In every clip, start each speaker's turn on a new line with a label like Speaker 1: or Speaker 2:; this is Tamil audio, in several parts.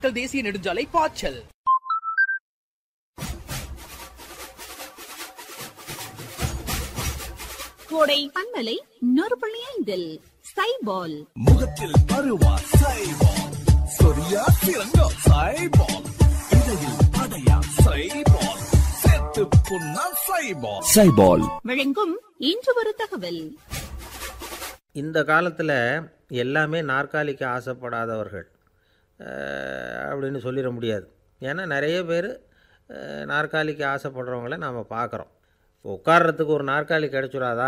Speaker 1: மக்கள் தேசிய நெடுஞ்சாலை பாய்ச்சல்
Speaker 2: கோடை பண்பலை நூறு புள்ளி ஐந்தில் சைபால்
Speaker 3: முகத்தில் பருவா சைபால் சொரியா திறங்கோ சைபால் இடையில் அடையா சைபால் செத்து புண்ணா சைபால்
Speaker 4: சைபால்
Speaker 2: வழங்கும் இன்று ஒரு தகவல்
Speaker 5: இந்த காலத்தில் எல்லாமே நாற்காலிக்கு ஆசைப்படாதவர்கள் அஹ், அப்படின்னு சொல்லிட முடியாது ஏன்னா நிறைய பேர் அஹ், நாற்காலிக்கு ஆசைப்படுறவங்கள நாம் பார்க்குறோம் உட்கார்றதுக்கு ஒரு நாற்காலி கிடச்சிடாதா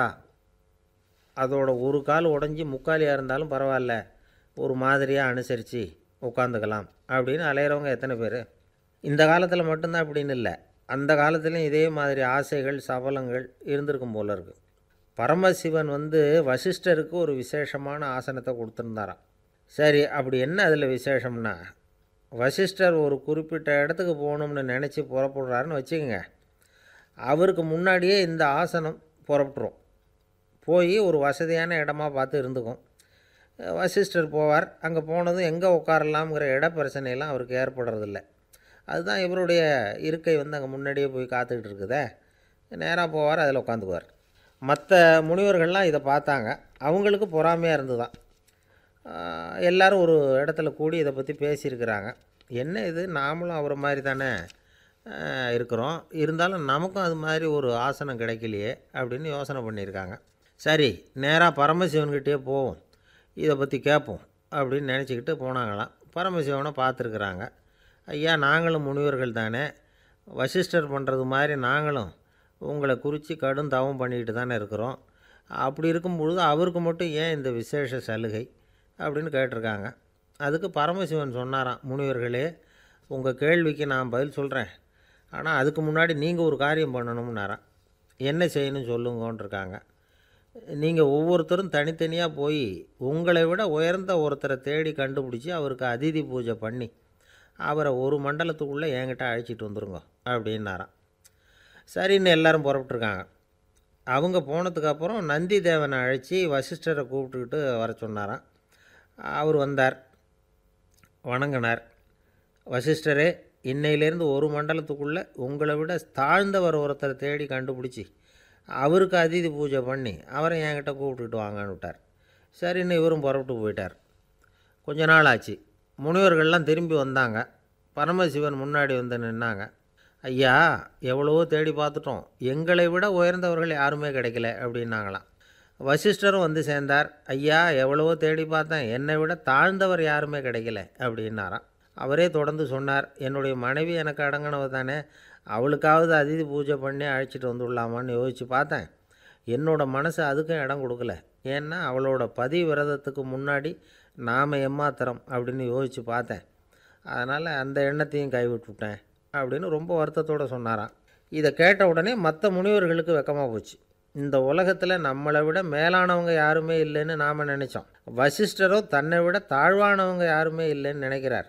Speaker 5: அதோட ஒரு கால் உடஞ்சி முக்காலியாக இருந்தாலும் பரவாயில்ல ஒரு மாதிரியாக அனுசரித்து உட்காந்துக்கலாம் அப்படின்னு அலையிறவங்க எத்தனை பேர் இந்த காலத்தில் மட்டும்தான் அப்படின்னு இல்லை அந்த காலத்துலேயும் இதே மாதிரி ஆசைகள் சபலங்கள் இருந்திருக்கும் போல இருக்குது பரமசிவன் வந்து வசிஷ்டருக்கு ஒரு விசேஷமான ஆசனத்தை கொடுத்துருந்தாராம் சரி அப்படி என்ன அதில் விசேஷம்னா வசிஷ்டர் ஒரு குறிப்பிட்ட இடத்துக்கு போகணும்னு நினச்சி புறப்படுறாருன்னு வச்சுக்கோங்க அவருக்கு முன்னாடியே இந்த ஆசனம் புறப்பட்டுரும் போய் ஒரு வசதியான இடமா பார்த்து இருந்துக்கும் வசிஷ்டர் போவார் அங்கே போனதும் எங்கே உட்காரலாம்ங்கிற இட பிரச்சனையெல்லாம் அவருக்கு ஏற்படுறதில்ல அதுதான் இவருடைய இருக்கை வந்து அங்கே முன்னாடியே போய் காத்துக்கிட்டு இருக்குதே நேராக போவார் அதில் உட்காந்துக்குவார் மற்ற முனிவர்கள்லாம் இதை பார்த்தாங்க அவங்களுக்கு பொறாமையாக இருந்துதான் ஆஹ் எல்லாரும் ஒரு இடத்துல கூடி இதை பற்றி பேசியிருக்கிறாங்க என்ன இது நாமளும் அவரை மாதிரி தானே ஆஹ் இருக்கிறோம் இருந்தாலும் நமக்கும் அது மாதிரி ஒரு ஆசனம் கிடைக்கலையே அப்படின்னு யோசனை பண்ணியிருக்காங்க சரி நேராக பரமசிவன்கிட்டயே போவோம் இதை பற்றி கேட்போம் அப்படின்னு நினச்சிக்கிட்டு போனாங்களாம் பரமசிவனை பார்த்துருக்குறாங்க ஐயா நாங்களும் முனிவர்கள் தானே வசிஷ்டர் பண்ணுறது மாதிரி நாங்களும் உங்களை குறித்து கடும் தவம் பண்ணிக்கிட்டு தானே இருக்கிறோம் அப்படி இருக்கும் பொழுது அவருக்கு மட்டும் ஏன் இந்த விசேஷ சலுகை அப்படின்னு கேட்டிருக்காங்க அதுக்கு பரமசிவன் சொன்னாராம் முனிவர்களே உங்கள் கேள்விக்கு நான் பதில் சொல்கிறேன் ஆனால் அதுக்கு முன்னாடி நீங்கள் ஒரு காரியம் பண்ணணும்னாராம் என்ன செய்யணும் சொல்லுங்கன்றிருக்காங்க நீங்கள் ஒவ்வொருத்தரும் தனித்தனியாக போய் உங்களை விட உயர்ந்த ஒருத்தரை தேடி கண்டுபிடிச்சி அவருக்கு அதிதி பூஜை பண்ணி அவரை ஒரு மண்டலத்துக்குள்ளே என்கிட்ட அழைச்சிட்டு வந்துருங்க அப்படின்னாராம் சரின்னு எல்லாரும் புறப்பட்டுருக்காங்க அவங்க போனதுக்கப்புறம் நந்தி தேவனை அழைச்சி வசிஷ்டரை கூப்பிட்டுக்கிட்டு வர சொன்னாராம் அவர் வந்தார் வணங்கினார் வசிஷ்டரே இன்னையிலேருந்து ஒரு மண்டலத்துக்குள்ளே உங்களை விட தாழ்ந்தவர் ஒருத்தரை தேடி கண்டுபிடிச்சி அவருக்கு அதிதி பூஜை பண்ணி அவரை என்கிட்ட கூப்பிட்டுட்டு வாங்கன்னு விட்டார் சரின்னு இவரும் புறப்பட்டு போயிட்டார் கொஞ்ச நாள் ஆச்சு முனிவர்கள்லாம் திரும்பி வந்தாங்க பரமசிவன் முன்னாடி வந்து நின்னாங்க ஐயா எவ்வளவோ தேடி பார்த்துட்டோம் எங்களை விட உயர்ந்தவர்கள் யாருமே கிடைக்கல அப்படின்னாங்களாம் வசிஷ்டரும் வந்து சேர்ந்தார் ஐயா எவ்வளவோ தேடி பார்த்தேன் என்னை விட தாழ்ந்தவர் யாருமே கிடைக்கல அப்படின்னாராம் அவரே தொடர்ந்து சொன்னார் என்னுடைய மனைவி எனக்கு அடங்கினவ தானே அவளுக்காவது அதிதி பூஜை பண்ணி அழைச்சிட்டு வந்துடலாமான்னு யோசித்து பார்த்தேன் என்னோட மனசு அதுக்கும் இடம் கொடுக்கல ஏன்னா அவளோட பதி விரதத்துக்கு முன்னாடி நாம் எம்மாத்திரம் அப்படின்னு யோசித்து பார்த்தேன் அதனால் அந்த எண்ணத்தையும் கைவிட்டுவிட்டேன் அப்படின்னு ரொம்ப வருத்தத்தோடு சொன்னாராம் இதை கேட்ட உடனே மற்ற முனிவர்களுக்கு வெக்கமாக போச்சு இந்த உலகத்தில் நம்மளை விட மேலானவங்க யாருமே இல்லைன்னு நாம் நினச்சோம் வசிஷ்டரோ தன்னை விட தாழ்வானவங்க யாருமே இல்லைன்னு நினைக்கிறார்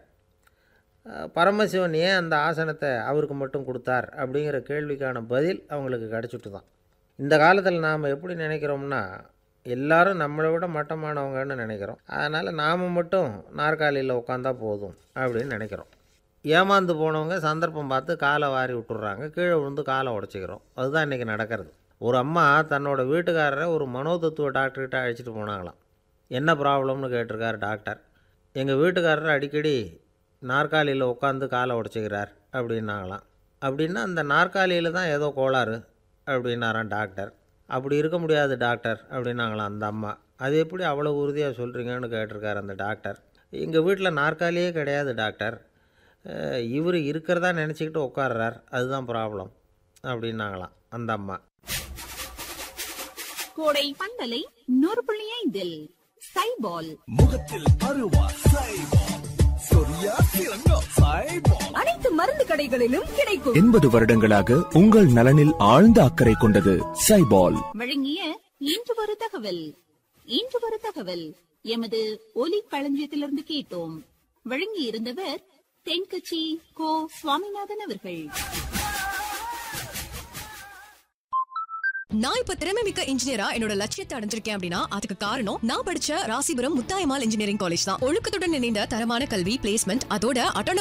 Speaker 5: அஹ் பரமசிவன் ஏன் அந்த ஆசனத்தை அவருக்கு மட்டும் கொடுத்தார் அப்படிங்கிற கேள்விக்கான பதில் அவங்களுக்கு கிடச்சிட்டு தான் இந்த காலத்தில் நாம் எப்படி நினைக்கிறோம்னா எல்லாரும் நம்மளை விட மட்டமானவங்கன்னு நினைக்கிறோம் அதனால் நாம் மட்டும் நாற்காலியில் உட்காந்தா போதும் அப்படின்னு நினைக்கிறோம் ஏமாந்து போனவங்க சந்தர்ப்பம் பார்த்து காலை வாரி விட்டுறாங்க கீழே விழுந்து காலை உடச்சிக்கிறோம் அதுதான் இன்றைக்கி நடக்கிறது ஒரு அம்மா தன்னோட வீட்டுக்காரரை ஒரு மனோதத்துவ டாக்டர்கிட்ட அழைச்சிட்டு போனாங்களாம் என்ன ப்ராப்ளம்னு கேட்டிருக்கார் டாக்டர் எங்கள் வீட்டுக்காரர் அடிக்கடி நாற்காலியில் உட்காந்து காலை உடச்சிக்கிறார் அப்படின்னாங்களாம் அப்படின்னா அந்த நாற்காலியில் தான் ஏதோ கோளாறு அப்படின்னாராம் டாக்டர் அப்படி இருக்க முடியாது டாக்டர் அப்படின்னாங்களாம் அந்த அம்மா அது எப்படி அவ்வளோ உறுதியாக சொல்கிறீங்கன்னு கேட்டிருக்காரு அந்த டாக்டர் எங்கள் வீட்டில் நாற்காலியே கிடையாது டாக்டர் இவர் இருக்கிறதா நினச்சிக்கிட்டு உட்கார்றார் அதுதான் ப்ராப்ளம் அப்படின்னாங்களாம் அந்த அம்மா
Speaker 2: கோடை பண்பலை நூறு புள்ளி ஐந்தில் சைபால்
Speaker 3: முகத்தில் பருவா சைபால் சொரியா திறங்கோ சைபால்
Speaker 2: அனைத்து மருந்து கடைகளிலும் கிடைக்கும்
Speaker 4: எண்பது வருடங்களாக உங்கள் நலனில் ஆழ்ந்த அக்கறை கொண்டது சைபால்
Speaker 2: வழங்கிய இன்று ஒரு தகவல் இன்று ஒரு தகவல் எமது ஒலி களஞ்சியத்திலிருந்து கேட்டோம் வழங்கி இருந்தவர் தென்கட்சி கோ சுவாமிநாதன் அவர்கள்
Speaker 6: நான் இப்ப திறமை மிக்க இன்ஜினியரா என்னோட லட்சியத்தை அடைஞ்சிருக்கேன் அப்படின்னா அதுக்கு காரணம் நான் படிச்ச ராசிபுரம் முத்தாயமால் இன்ஜினியரிங் காலேஜ் தான் ஒழுக்கத்துடன் இணைந்த தரமான கல்வி பிளேஸ்மெண்ட் அதோட அட்டானமஸ்